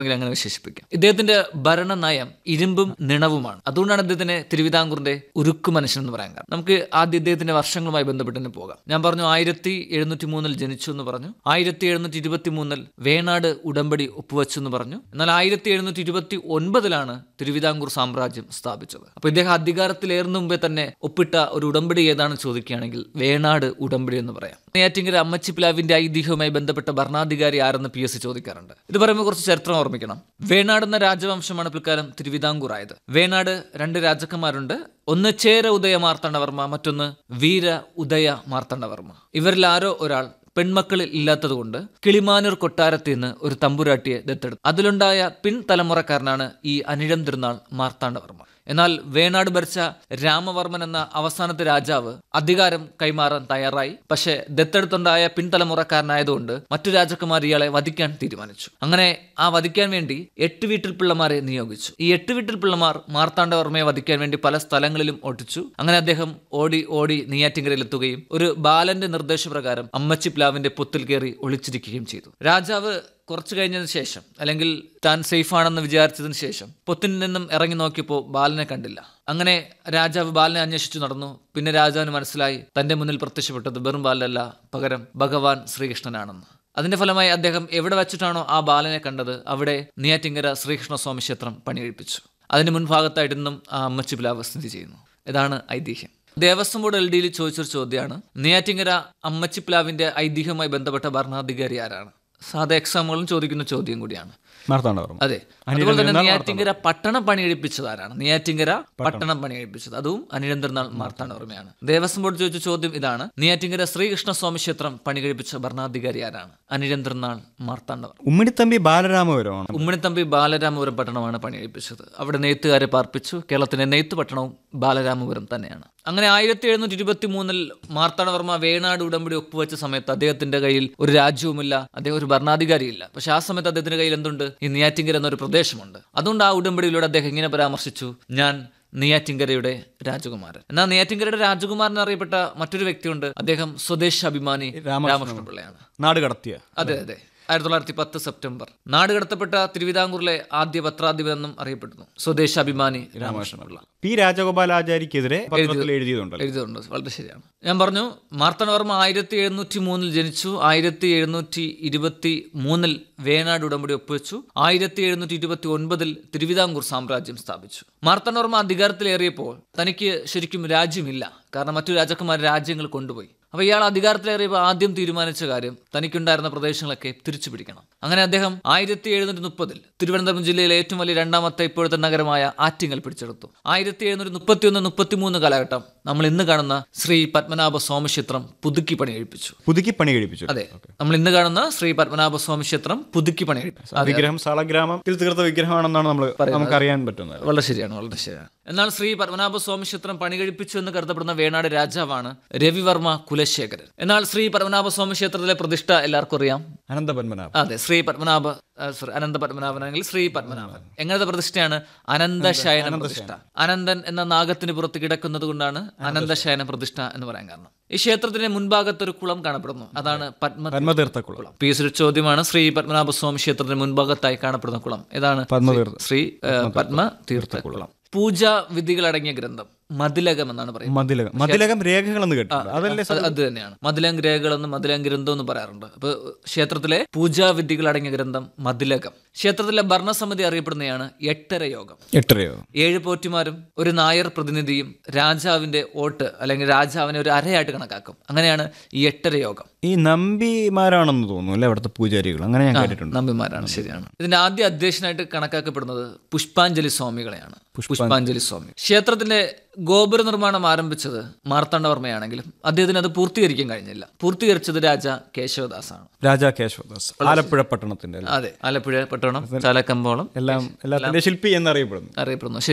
അല്ലെങ്കിൽ അങ്ങനെ വിശേഷിപ്പിക്കാം ഇദ്ദേഹത്തിന്റെ ഭരണ നയം ഇരുമ്പും നിണവുമാണ് അതുകൊണ്ടാണ് ഇദ്ദേഹത്തിനെ തിരുവിതാംകൂറിന്റെ ഉരുക്കു മനുഷ്യൻ എന്ന് പറയാൻ കാരണം നമുക്ക് ആദ്യം ഇദ്ദേഹത്തിന്റെ വർഷങ്ങളുമായി ബന്ധപ്പെട്ട് തന്നെ പോകാം ഞാൻ പറഞ്ഞു ആയിരത്തി എഴുന്നൂറ്റി മൂന്നിൽ ജനിച്ചു എന്ന് പറഞ്ഞു ആയിരത്തി എഴുന്നൂറ്റി ഇരുപത്തി മൂന്നിൽ വേണാട് ഉടമ്പടി ഒപ്പുവെച്ചു എന്ന് പറഞ്ഞു എന്നാൽ ആയിരത്തി എഴുന്നൂറ്റി ഇരുപത്തി ഒൻപതിലാണ് തിരുവിതാംകൂർ സാമ്രാജ്യം സ്ഥാപിച്ചത് അപ്പൊ ഇദ്ദേഹം അധികാരത്തിലേറുന്ന മുമ്പേ തന്നെ ഒപ്പിട്ട ഒരു ഉടമ്പടി ഏതാണെന്ന് ചോദിക്കുകയാണെങ്കിൽ വേണാട് ഉടമ്പടി എന്ന് പറയാം നെയ്യാറ്റിങ്കര അമ്മച്ചി പ്ലാവിന്റെ ഐതിഹ്യവുമായി ബന്ധപ്പെട്ട ഭരണാധികാരി ആരെന്ന് പി എസ് സി ചോദിക്കാറുണ്ട് ഇത് പറയുമ്പോൾ കുറച്ച് ചരിത്രം ഓർമ്മിക്കണം വേണാട് എന്ന രാജവംശമാണ് പിൽക്കാലം തിരുവിതാംകൂർ ആയത് വേണാട് രണ്ട് രാജാക്കന്മാരുണ്ട് ഒന്ന് ചേര ഉദയ മാർത്താണ്ഡവർമ്മ മറ്റൊന്ന് വീര ഉദയ മാർത്താണ്ഡവർമ്മ ഇവരിൽ ആരോ ഒരാൾ പെൺമക്കളിൽ ഇല്ലാത്തതുകൊണ്ട് കിളിമാനൂർ കൊട്ടാരത്തിൽ നിന്ന് ഒരു തമ്പുരാട്ടിയെ ദത്തെടുത്തു അതിലുണ്ടായ പിൻതലമുറക്കാരനാണ് ഈ അനിഴം തിരുനാൾ മാർത്താണ്ഡവർമ്മ എന്നാൽ വേണാട് ഭരിച്ച രാമവർമ്മൻ എന്ന അവസാനത്തെ രാജാവ് അധികാരം കൈമാറാൻ തയ്യാറായി പക്ഷേ ദത്തെടുത്തുണ്ടായ പിൻതലമുറക്കാരനായതുകൊണ്ട് മറ്റു രാജാക്കന്മാർ ഇയാളെ വധിക്കാൻ തീരുമാനിച്ചു അങ്ങനെ ആ വധിക്കാൻ വേണ്ടി എട്ട് വീട്ടിൽ പിള്ളമാരെ നിയോഗിച്ചു ഈ എട്ട് വീട്ടിൽ പിള്ളമാർ മാർത്താണ്ഡവർമ്മയെ വധിക്കാൻ വേണ്ടി പല സ്ഥലങ്ങളിലും ഓട്ടിച്ചു അങ്ങനെ അദ്ദേഹം ഓടി ഓടി നെയ്യാറ്റിങ്കരയിലെത്തുകയും ഒരു ബാലന്റെ നിർദ്ദേശപ്രകാരം അമ്മച്ചി പ്ലാവിന്റെ പൊത്തിൽ കയറി ഒളിച്ചിരിക്കുകയും ചെയ്തു രാജാവ് കുറച്ചു കഴിഞ്ഞതിന് ശേഷം അല്ലെങ്കിൽ താൻ സേഫ് ആണെന്ന് വിചാരിച്ചതിന് ശേഷം പൊത്തിൽ നിന്നും ഇറങ്ങി നോക്കിയപ്പോൾ ബാലനെ കണ്ടില്ല അങ്ങനെ രാജാവ് ബാലനെ അന്വേഷിച്ചു നടന്നു പിന്നെ രാജാവിന് മനസ്സിലായി തന്റെ മുന്നിൽ പ്രത്യക്ഷപ്പെട്ടത് വെറും ബാലനല്ല പകരം ഭഗവാൻ ശ്രീകൃഷ്ണനാണെന്ന് അതിന്റെ ഫലമായി അദ്ദേഹം എവിടെ വെച്ചിട്ടാണോ ആ ബാലനെ കണ്ടത് അവിടെ നെയ്യാറ്റിങ്കര ശ്രീകൃഷ്ണ സ്വാമി ക്ഷേത്രം പണികഴിപ്പിച്ചു അതിന് മുൻഭാഗത്തായിട്ട് ഇന്നും ആ അമ്മച്ചി പ്ലാവ് സ്ഥിതി ചെയ്യുന്നു ഇതാണ് ഐതിഹ്യം ദേവസ്വം ബോർഡ് എൽ ഡിയിൽ ചോദിച്ചൊരു ചോദ്യമാണ് നെയ്യാറ്റിങ്കര അമ്മച്ചി പ്ലാവിന്റെ ഐതിഹ്യവുമായി ബന്ധപ്പെട്ട ഭരണാധികാരി ആരാണ് സാധാ എക്സാമുകളും ചോദിക്കുന്ന ചോദ്യം കൂടിയാണ് മാർത്താണ്ഡവർമ്മ അതെ അതുപോലെ തന്നെ നെയ്യാറ്റിങ്കര പട്ടണം പണിയെടുപ്പിച്ചത് ആരാണ് നെയ്യാറ്റിങ്കര പട്ടണം പണിയെടുപ്പിച്ചത് അതും അനിരന്തരനാൾ മാർത്താണ്ഡവർമ്മയാണ് ദേവസ്വം ബോർഡ് ചോദിച്ച ചോദ്യം ഇതാണ് നെയ്യാറ്റിങ്കര ശ്രീകൃഷ്ണ സ്വാമി ക്ഷേത്രം പണികഴിപ്പിച്ച ഭരണാധികാരി ആരാണ് അനിരന്തരനാൾ മാർത്താണ്ഡവർമ്മ ഉമ്മിണിത്തമ്പി ബാലരാമപുരമാണ് ഉമ്മണിത്തമ്പി ബാലരാമപുരം പട്ടണമാണ് പണികഴിപ്പിച്ചത് അവിടെ നെയ്ത്തുകാരെ പാർപ്പിച്ചു കേരളത്തിന്റെ നെയ്ത്ത് പട്ടണവും ബാലരാമപുരം തന്നെയാണ് അങ്ങനെ ആയിരത്തി എഴുന്നൂറ്റി ഇരുപത്തി മൂന്നിൽ മാർത്താണ്ഡവർമ്മ വേണാട് ഉടമ്പടി ഒപ്പുവെച്ച സമയത്ത് അദ്ദേഹത്തിന്റെ കയ്യിൽ ഒരു രാജ്യവുമില്ല അദ്ദേഹം ഒരു ഭരണാധികാരിയില്ല പക്ഷെ ആ സമയത്ത് അദ്ദേഹത്തിന്റെ കയ്യിൽ എന്തുണ്ട് ഈ നെയ്യാറ്റിങ്കര എന്നൊരു പ്രദേശമുണ്ട് അതുകൊണ്ട് ആ ഉടമ്പടിയിലൂടെ അദ്ദേഹം ഇങ്ങനെ പരാമർശിച്ചു ഞാൻ നെയ്യാറ്റിങ്കരയുടെ രാജകുമാരൻ എന്നാൽ നെയ്യാറ്റിങ്കരയുടെ രാജകുമാരൻ അറിയപ്പെട്ട മറ്റൊരു വ്യക്തിയുണ്ട് അദ്ദേഹം സ്വദേശ അഭിമാനി രാമകൃഷ്ണ പിള്ളയാണ് നാട് കടത്തിയ അതെ അതെ ആയിരത്തി തൊള്ളായിരത്തി പത്ത് സെപ്റ്റംബർ നാട് കടത്തപ്പെട്ട തിരുവിതാംകൂറിലെ ആദ്യ പത്രാധിപൻ എന്നും അറിയപ്പെടുന്നു സ്വദേശാഭിമാനി രാമകൃഷ്ണപിള്ള പി രാജഗോപാലാചാരിക്കെതിരെ പത്രത്തിൽ എഴുതിയതുണ്ടല്ലോ എഴുതിയിട്ടുണ്ട് വളരെ ശരിയാണ് ഞാൻ പറഞ്ഞു മാർത്തണ്ഡവർമ്മ ആയിരത്തി എഴുന്നൂറ്റി മൂന്നിൽ ജനിച്ചു ആയിരത്തി എഴുന്നൂറ്റി ഇരുപത്തി മൂന്നിൽ വേണാട് ഉടമ്പടി ഒപ്പുവെച്ചു ആയിരത്തി എഴുന്നൂറ്റി ഇരുപത്തി ഒൻപതിൽ തിരുവിതാംകൂർ സാമ്രാജ്യം സ്ഥാപിച്ചു മാർത്തണ്ഡവർമ്മ അധികാരത്തിലേറിയപ്പോൾ തനിക്ക് ശരിക്കും രാജ്യമില്ല കാരണം മറ്റു രാജാക്കന്മാർ രാജ്യങ്ങൾ കൊണ്ടുപോയി അപ്പോൾ ഇയാൾ അധികാരത്തിലേറിയപ്പോൾ ആദ്യം തീരുമാനിച്ച കാര്യം തനിക്കുണ്ടായിരുന്ന പ്രദേശങ്ങളൊക്കെ തിരിച്ചു പിടിക്കണം അങ്ങനെ അദ്ദേഹം ആയിരത്തി എഴുന്നൂറ്റി മുപ്പതിൽ തിരുവനന്തപുരം ജില്ലയിലെ ഏറ്റവും വലിയ രണ്ടാമത്തെ ഇപ്പോഴത്തെ നഗരമായ ആറ്റിങ്ങൽ പിടിച്ചെടുത്തു ആയിരത്തി എഴുന്നൂറ്റി മുപ്പത്തി ഒന്ന് മുപ്പത്തിമൂന്ന് കാലഘട്ടം നമ്മൾ ഇന്ന് കാണുന്ന ശ്രീ പത്മനാഭ സ്വാമി ക്ഷേത്രം പുതുക്കി പണി കഴിപ്പിച്ചു പുതുക്കി പണി കഴിപ്പിച്ചു അതെ നമ്മൾ ഇന്ന് കാണുന്ന ശ്രീ പത്മനാഭ സ്വാമി ക്ഷേത്രം പുതുക്കി പണി കഴിപ്പിച്ചു വിഗ്രഹം സാളഗ്രാമത്തിൽ തീർത്ത വിഗ്രഹമാണെന്നാണ് നമ്മൾ നമുക്ക് അറിയാൻ പറ്റുന്നത് വളരെ ശരിയാണ് വളരെ ശരിയാണ് എന്നാൽ ശ്രീ പത്മനാഭ സ്വാമി ക്ഷേത്രം പണി കഴിപ്പിച്ചു എന്ന് കരുതപ്പെടുന്ന വേണാട് രാജാവാണ് രവിവർമ്മ കുലശേഖരൻ എന്നാൽ ശ്രീ പത്മനാഭ സ്വാമി ക്ഷേത്രത്തിലെ പ്രതിഷ്ഠ എല്ലാവർക്കും അറിയാം അനന്തപത്മനാഭ അതെ ശ്രീ പത്മനാഭ ആ, sorry, അനന്ത പത്മനാഭനാണെങ്കിൽ ശ്രീ പത്മനാഭൻ എങ്ങനത്തെ പ്രതിഷ്ഠയാണ് അനന്തശയന പ്രതിഷ്ഠ അനന്തൻ എന്ന നാഗത്തിന് പുറത്ത് കിടക്കുന്നത് കൊണ്ടാണ് അനന്തശയന പ്രതിഷ്ഠ എന്ന് പറയാൻ കാരണം ഈ ക്ഷേത്രത്തിന്റെ മുൻഭാഗത്ത് ഒരു കുളം കാണപ്പെടുന്നു അതാണ് പത്മ പത്മതീർത്ഥക്കുളം കുളം പി എസ് ഒരു ചോദ്യമാണ് ശ്രീ പത്മനാഭസ്വാമി ക്ഷേത്രത്തിന് മുൻഭാഗത്തായി കാണപ്പെടുന്ന കുളം ഏതാണ് പത്മതീർത്ഥ ശ്രീ ഏ, പത്മ തീർത്ഥ കുളം പൂജാ വിധികളടങ്ങിയ ഗ്രന്ഥം മതിലകം എന്നാണ് പറയുന്നത് മതിലകം മതിലകം രേഖകളെന്ന് കേട്ടിട്ടുണ്ട് അതല്ലേ അത് അത് തന്നെയാണ് മതിലം രേഖകളെന്ന് മതിലം ഗ്രന്ഥം എന്ന് പറയാറുണ്ട് അപ്പൊ ക്ഷേത്രത്തിലെ പൂജാവിധികൾ അടങ്ങിയ ഗ്രന്ഥം മതിലകം ക്ഷേത്രത്തിലെ ഭരണസമിതി അറിയപ്പെടുന്നതാണ് എട്ടര യോഗം എട്ടരയോ ഏഴ് പോറ്റിമാരും ഒരു നായർ പ്രതിനിധിയും രാജാവിന്റെ വോട്ട് അല്ലെങ്കിൽ രാജാവിനെ ഒരു അരയായിട്ട് കണക്കാക്കും അങ്ങനെയാണ് ഈ എട്ടര യോഗം ഈ നമ്പിമാരാണെന്ന് തോന്നുന്നു അല്ലേ അവിടുത്തെ പൂജാരികൾ അങ്ങനെ ഞാൻ കേട്ടിട്ടുണ്ട് നമ്പിമാരാണ് ശരിയാണ് ഇതിന്റെ ആദ്യ അധ്യക്ഷനായിട്ട് കണക്കാക്കപ്പെടുന്നത് പുഷ്പാഞ്ജലി സ്വാമികളെയാണ് പുഷ്പാഞ്ജലി സ്വാമി ക്ഷേത്രത്തിന്റെ ഗോപുര നിർമ്മാണം ആരംഭിച്ചത് മാർത്താണ്ഡവർമ്മയാണെങ്കിലും അദ്ദേഹത്തിന് അത് പൂർത്തീകരിക്കാൻ കഴിഞ്ഞില്ല പൂർത്തീകരിച്ചത് രാജ കേശവദാസാണ് രാജാ കേശവദാസ് ആലപ്പുഴ പട്ടണത്തിന്റെ അല്ലേ? അതെ ആലപ്പുഴ പട്ടണം ചാലക്കമ്പോളം എല്ലാം എല്ലാത്തിന്റെ ശില്പി എന്നറിയപ്പെടുന്നു അറിയപ്പെടുന്നു ശരിയാണ്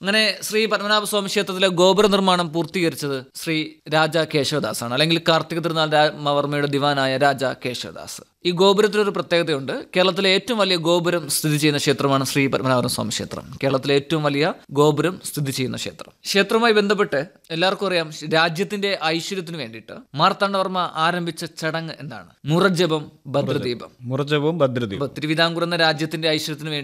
അങ്ങനെ ശ്രീ പത്മനാഭസ്വാമി ക്ഷേത്രത്തിലെ ഗോപുര നിർമ്മാണം പൂർത്തീകരിച്ചത് ശ്രീ രാജ കേശവദാസ് ആണ് അല്ലെങ്കിൽ കാർത്തിക തിരുനാൾ രാമവർമ്മയുടെ ദിവാനായ രാജ കേശവദാസ് ഈ ഗോപുരത്തിലൊരു പ്രത്യേകതയുണ്ട് കേരളത്തിലെ ഏറ്റവും വലിയ ഗോപുരം സ്ഥിതി ചെയ്യുന്ന ക്ഷേത്രമാണ് ശ്രീ പത്മനാഭ സ്വാമി ക്ഷേത്രം കേരളത്തിലെ ഏറ്റവും വലിയ ഗോപുരം സ്ഥിതി ചെയ്യുന്ന ക്ഷേത്രം ക്ഷേത്രവുമായി ബന്ധപ്പെട്ട് എല്ലാവർക്കും അറിയാം രാജ്യത്തിന്റെ ഐശ്വര്യത്തിന് വേണ്ടിയിട്ട് മാർത്താണ്ഡവർമ്മ ആരംഭിച്ച ചടങ്ങ് എന്താണ് മുറജപം ഭദ്രദീപം മുറജപവും ഭദ്രതയും ഇപ്പൊ തിരുവിതാംകൂർ എന്ന രാജ്യത്തിന്റെ ഐശ്വര്യത്തിന് വേണ്ടി